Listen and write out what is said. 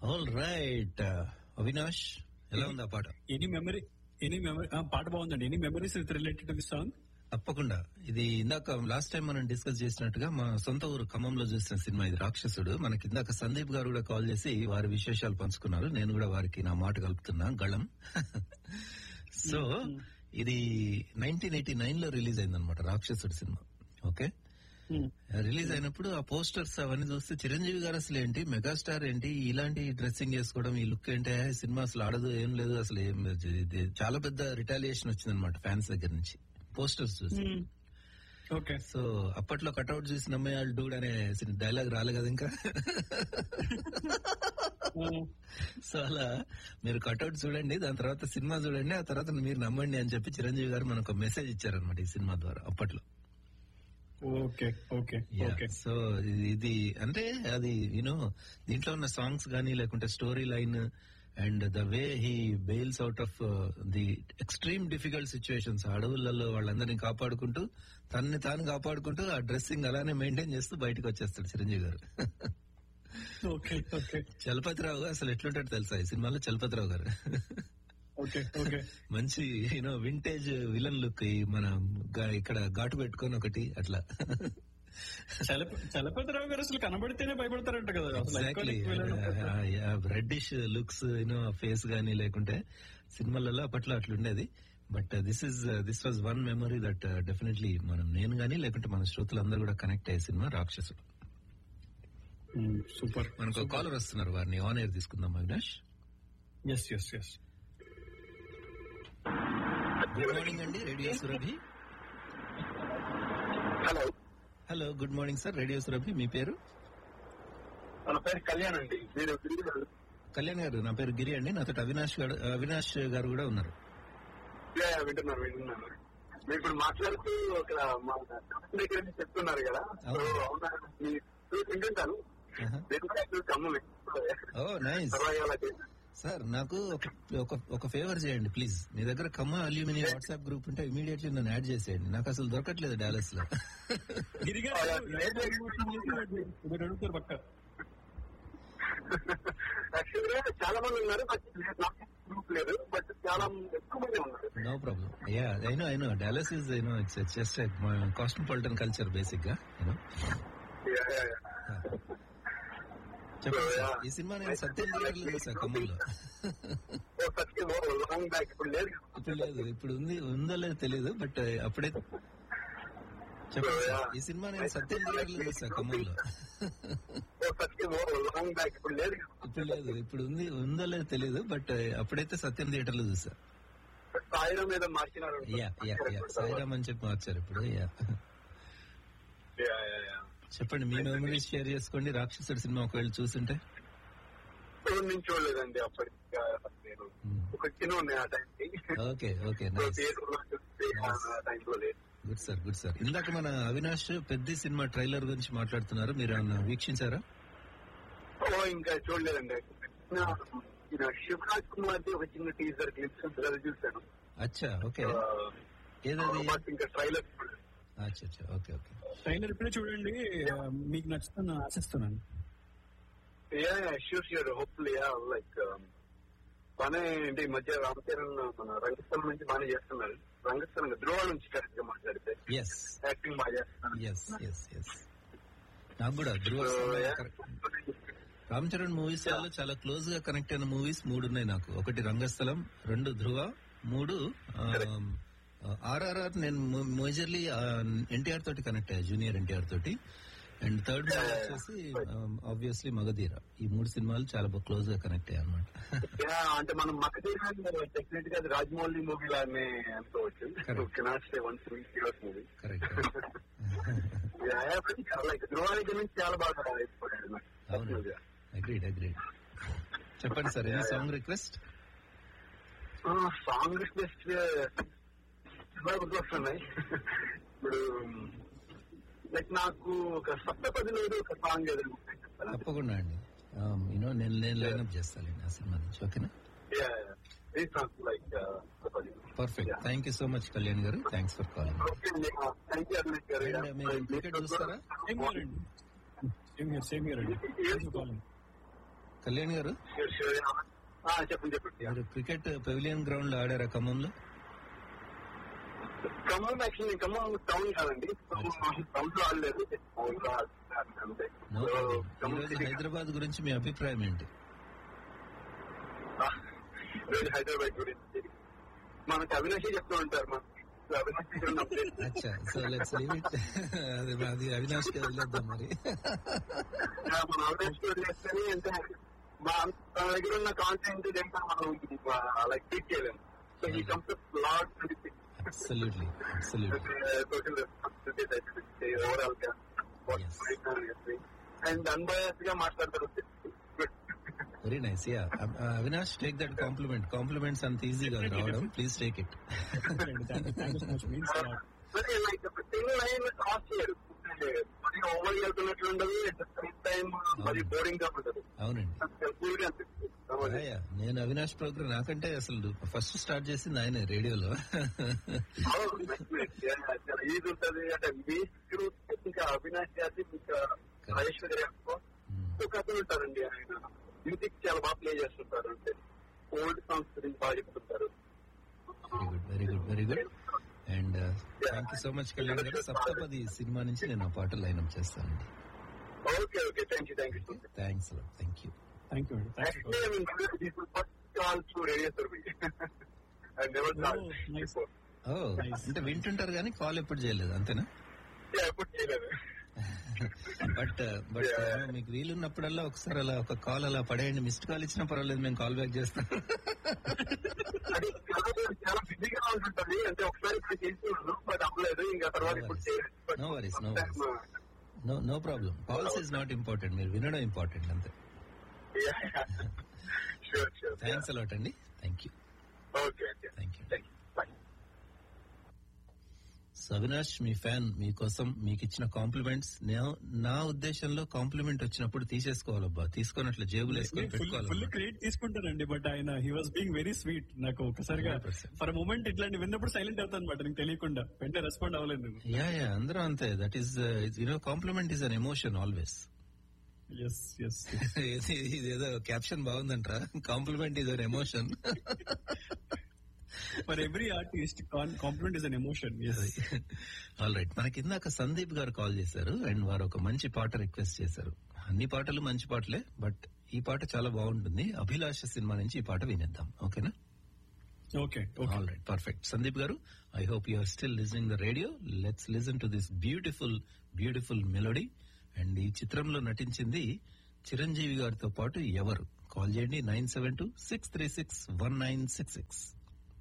All right Avinash ఎలా ఉంది ఆ పాట ఎనీ మెమరీ ఎనీ మెమరీ పాట బాగుందండి any memories with related to song తప్పకుండా ఇది ఇందాక లాస్ట్ టైం మనం డిస్కస్ చేసినట్టుగా మా సొంత ఊరు ఖమ్మంలో చూసిన సినిమా ఇది రాక్షసుడు మనకి ఇందాక సందీప్ గారు కూడా కాల్ చేసి వారి విశేషాలు పంచుకున్నారు నేను కూడా వారికి నా మాట కలుపుతున్నా గళం సో ఇది నైన్టీన్ ఎయిటీ నైన్ లో రిలీజ్ అయిందనమాట రాక్షసుడు సినిమా ఓకే రిలీజ్ అయినప్పుడు ఆ పోస్టర్స్ అవన్నీ చూస్తే చిరంజీవి గారు అసలు ఏంటి మెగాస్టార్ ఏంటి ఇలాంటి డ్రెస్సింగ్ చేసుకోవడం ఈ లుక్ ఏంటి ఆ సినిమా అసలు ఆడదు ఏం లేదు అసలు ఏం లేదు. ఇది చాలా పెద్ద రిటాలియేషన్ వచ్చిందనమాట ఫ్యాన్స్ దగ్గర నుంచి పోస్టర్స్ చూసి ఓకే సో అప్పట్లో కట్అవుట్ చూసి నమ్మేయాళ్ళు డూడ్ అనే డైలాగ్ రాలే కదా ఇంకా సో అలా మీరు కట్అవుట్ చూడండి దాని తర్వాత సినిమా చూడండి ఆ తర్వాత మీరు నమ్మండి అని చెప్పి చిరంజీవి గారు మనకు మెసేజ్ ఇచ్చారనమాట ఈ సినిమా ద్వారా అప్పట్లో ఓకే ఓకే ఓకే సో ఇది అంటే అది యూనో దీంట్లో ఉన్న సాంగ్స్ గానీ లేకుంటే story line and the way he bails out of the extreme difficult situations అడవులలో వాళ్ళందరినీ కాపాడుకుంటూ తనని తాను కాపాడుకుంటూ ఆ డ్రెస్సింగ్ అలానే మెయింటైన్ చేస్తూ బయటకు వచ్చేస్తాడు చిరంజీవి గారు ఓకే ఓకే చలపతిరావు గారు అసలు ఎట్లుంటాడు తెలుసా ఈ సినిమాలో చలపతిరావు గారు ఓకే ఓకే మంచి యూనో వింటేజ్ విలన్ లుక్ ఈ మన గా- ఇక్కడ ఘాటు పెట్టుకొని ఒకటి అట్లా చలపతిరావు గారు అసలు కనబడితేనే భయపడతారంట కదా అసలు exactly iconic villain. Reddish looks you know face గానీ లేకుంటే సినిమాలలో అప్పట్లో అట్లుండేది but this is this was one memory that definitely మనం నేను గానీ లేకుంటే మన శ్రోతలందరూ కూడా కనెక్ట్ అయ్యే సినిమా రాక్షసుడు మ్మ్, సూపర్ మనకు కాలర్ వస్తున్నారు వారిని ఆన్ ఎయిర్ తీసుకుందాం Avinash yes yes yes good morning అండి radio Surabhi hello hello good morning sir radio Surabhi మీ పేరు మన పేరు కళ్యాణ్ అండి మీరు కళ్యాణ్ గారు నా పేరు గిరి అండి నాతో అవినాష్ గారు అవినాష్ గారు కూడా ఉన్నారు యా, యా, వింటున్నాను వింటున్నాను మీరు ఇప్పుడు మాట్లాడుతూ ఒక మా company దగ్గర నుంచి చెప్తున్నారు కదా సో అవును. అవునా మీ చూసి వింటుంటాను ఆహా. నేను కూడా చూసి అమ్మ ఓ నైస్ పర్వాలేదు సార్ నాకు ఒక ఒక- ఒక ఫేవర్ చేయండి ప్లీజ్ మీ దగ్గర కమ్మ అల్యూమిని వాట్సాప్ గ్రూప్ ఉంటే ఇమీడియట్లీ నన్ను యాడ్ చేసేయండి నాకు అసలు దొరకట్లేదు డాలస్ లో గిరి గారు మీరు అడుగుతారు పక్క యాక్చువల్ గా చాలా మంది ఉన్నారు బట్ గ్రూప్ లేదు బట్ చాలా ఎక్కువ మంది ఉన్నారు no problem ya I know I know Dallas is I know it's just cosmopolitan culture basic గా యూనో యా, యా, యా. చెప్పండి సార్. ఈ సినిమా నేను సత్యం థియేటర్లో చూసా ఖమ్మంలో ఓ, ఫస్ట్ లాంగ్ బ్యాక్ ఇప్పుడు లేదు ఇప్పుడు లేదు ఇప్పుడు ఉంది ఉందో లేదో తెలియదు బట్ అప్పుడే చెప్పండి సార్. ఈ సినిమా నేను సత్యం థియేటర్లో చూసా ఖమ్మంలో ఓ, ఫస్ట్ లాంగ్ బ్యాక్ ఇప్పుడు లేదు ఇప్పుడు లేదు ఇప్పుడు ఉంది ఉందో లేదో తెలియదు బట్ అప్పుడైతే సత్యం థియేటర్లో చూసా సాయిరం మీద మార్చినారు యా యా యా సాయిరామ్ అని చెప్పి మార్చారు ఇప్పుడు యా యా, యా, యా. చెప్పండి మీ మెమరీస్ షేర్ చేసుకోండి రాక్షసుడు సినిమా ఒకవేళ చూసుంటే ఇప్పుడు నేను చూడలేదండి అప్పటికి నేను Hmm. ఒక చిన్న ఉన్నాయి ఆ టైంకి ఓకే ఓకే సో నైస్ థియేటర్లో చూస్తే ఆ టైంలో లేదు గుడ్ సార్ గుడ్ సార్ ఇందాక మన అవినాష్ పెద్ద సినిమా ట్రైలర్ గురించి మాట్లాడుతున్నారు మీరు ఏమన్నా వీక్షించారా ఓ ఇంకా చూడలేదండి నా- ఈయన శివరాజ్ కుమార్ ది ఒక చిన్న టీజర్ క్లిప్స్ అది చూశాను అచ్చా ఓకే ఆ, ఏదది బట్ ఇంకా ట్రైలర్ చూడలేదు అచ్చా అచ్చా ఓకే ఓకే ట్రైలర్ ఇప్పుడే చూడండి ఆ, మీకు నచ్చుతుందని ఆశిస్తున్నాను ya sure sure hopefully ya like బానే అంటే ఈ మధ్య రామ్ చరణ్ మన రంగస్థలం నుంచి బానే చేస్తున్నారు రంగస్థలం ధ్రువ నుంచి కరెక్ట్ గా మాట్లాడితే ఎస్ యాక్టింగ్ బాగా చేస్తున్నారు ఎస్ ఎస్ ఎస్ నాకు కూడా Dhruva So, yeah. correct. Ram Charan movies లో చాలా క్లోజ్ గా కనెక్ట్ అయిన మూవీస్ మూడు ఉన్నాయి నాకు ఒకటి రంగస్థలం రెండు ధ్రువ మూడు ఆర్ఆర్ఆర్ నేను మేజర్లీ ఎన్టీఆర్ తోటి కనెక్ట్ అయ్యా జూనియర్ ఎన్టీఆర్ తోటి అండ్ థర్డ్ మూవీ వచ్చేసి ఆబ్వియస్లీ మగధీర ఈ మూడు సినిమాలు చాలా బాగా క్లోజ్ గా కనెక్ట్ అయ్యాయి అనమాట యా అంటే మనం మక్కతీరాన్ని డెఫినెట్ గా అది రాజమౌళి మూవీ లానే అనుకోవచ్చు Correct. Cannot say one heroes movie correct like ధ్రువానికి నుంచి చాలా బాగా ఇష్టపడాడు నాకు. అవును అగ్రీడ్ అగ్రీడ్ చెప్పండి సార్ ఎనీ సాంగ్ రిక్వెస్ట్ ఆ, సాంగ్ బెస్ట్ వస్తున్నాయి ఇప్పుడు లైక్ నాకు ఒక సప్తపదిలో ఒక సాంగ్ ఏదైనా ఉంటే చెప్పాలా? తప్పకుండా అండి యూనో నేను నేను లైన్అప్ చేస్తానండి ఆ సినిమా నుంచి ఓకేనా Yeah, yeah. These songs like uh, Saptapadi. Perfect Yeah. Thank you so much Kalyan గారు thanks for calling Okay, yeah. Thank you, Arnett గారు. And, uh, మీరు క్రికెట్ చూస్తారా సేమ్ ఇయర్ అండి సేమ్ ఇయర్ సేమ్ ఇయర్ అండి Thanks for calling. కళ్యాణ్ గారు sure sure ఆ, చెప్పండి చెప్పండి మీరు క్రికెట్ పెవిలియన్ గ్రౌండ్ లో ఆడారా ఖమ్మంలో ఖమ్మం యాక్చువల్లీ ఖమ్మం టౌన్ కాదండి టౌన్ లో ఆడలేదు టౌన్ లో ఆడాను అంతే No So, problem. ఈ ఖమ్మం రోజు city హైదరాబాద్ గురించి మీ అభిప్రాయం ఏంటి ఆ, ఈరోజు హైదరాబాద్ గురించి మనకి అవినాషి చెప్తూ ఉంటారు మనకి అవినాష్ దగ్గర ఉన్న update. అచ్చా సో లెట్స్ లీవ్ ఇట్ అది అది అవినాష్ కి వదిలేద్దాం మరి ఆ, మన అవినాష్ గారు చేస్తేనే అంటే మా తన దగ్గర ఉన్న కాంటెంట్ ఏంటో మనం లైక్ ట్రీట్ చేయలేము సో ఈ కంప్లీట్ లాడ్ absolutely absolutely social responsibility overall గా అండ్ అన్బయస్ గా మాట్లాడతారు very nice ya Avinash take that compliment compliments అంత ఈజీగా రావడం ప్లీజ్ టేక్ ఇట్ మరి లైక్ సింగిల్ లైన్ క్రాస్ చేయరు మరి ఓవర్ వెళ్తున్నట్లు ఉండదు అట్ ద సేమ్ టైం మరి బోరింగ్ గా ఉండదు అవునండి కూల్ గా అనిపిస్తుంది యా, యా. నేను అవినాష్ ప్రోగ్రామ్ నాకంటే అసలు ఫస్ట్ స్టార్ట్ చేసింది ఆయన రేడియోలో చాలా ఈజీ ఉంటది అంటే మీ గ్రూప్ ఇంకా అవినాష్ గారి ఇంకా ఐశ్వర్య ఒక అతను ఉంటారండి ఆయన మ్యూజిక్ చాలా బాగా ప్లే చేస్తుంటారు అంటే ఓల్డ్ సాంగ్స్ గురించి బాగా చెప్తుంటారు very good very good very good and thank you so much Kalyan గారు సప్తపది సినిమా నుంచి నేను ఆ పాట లైన్అప్ చేస్తానండి okay okay thank you thank you so much thanks thank you thank you Actually, I mean, this is first call to radio survey. I never Oh, called nice. before. ఓ అంటే వింటుంటారు కానీ call ఎప్పుడు చేయలేదు అంతేనా Yeah, ఎప్పుడు చేయలేదు. But but మీకు వీలున్నప్పుడల్లా ఒకసారి అలా ఒక కాల్ అలా పడేయండి మిస్డ్ కాల్ ఇచ్చినా పర్వాలేదు మేము కాల్ బ్యాక్ చేస్తాం అది చాలా చాలా బిజీగా ఉంటుంటది అంటే ఒకసారి ఇప్పుడు చేస్తున్నాను బట్ అవ్వలేదు ఇంకా తర్వాత ఇప్పుడు చేయలేదు But No worries, no sometime, no no problem calls is not important మీరు వినడం ఇంపార్టెంట్ అంతే uh, yeah, yeah. Sure, sure. Thanks a lot అండి thank you Okay, okay. Thank you Thank you. Bye. So Avinash మీ ఫ్యాన్ మీకోసం మీకు ఇచ్చిన compliments నా ఉద్దేశంలో కాంప్లిమెంట్ వచ్చినప్పుడు తీసేసుకోవాలబ్బా తీసుకున్నట్లు జేబులు వేసుకొని ఫుల్ పెట్టుకోవాలి క్రెడిట్ తీసుకుంటారండి బట్ ఆయన he was being very sweet నాకు ఒకసారిగా 100%. ఫర్ మూమెంట్ ఇట్లాంటి విన్నప్పుడు సైలెంట్ అవుతాను అనమాట నీకు తెలియకుండా వెంటనే రెస్పాండ్ అవ్వలేదు నేను యా యా అందరూ అంతే that is you know compliment is an emotion always yes yes ఇదేదో క్యాప్షన్ బాగుందంట compliment is an emotion for every artist compliment is an emotion yes all right మనకి ఇందాక సందీప్ గారు కాల్ చేశారు అండ్ వారు ఒక మంచి పాట రిక్వెస్ట్ చేశారు అన్ని పాటలు మంచి పాటలే బట్ ఈ పాట చాలా బాగుంటుంది అభిలాష సినిమా నుంచి ఈ పాట వినేద్దాం ఓకేనా okay okay all right perfect Sandeep garu I hope you are still listening the radio let's listen to this beautiful beautiful melody and ఈ చిత్రంలో నటించింది చిరంజీవి గారితో పాటు ఎవరు కాల్ చేయండి nine seven two six three six one nine six six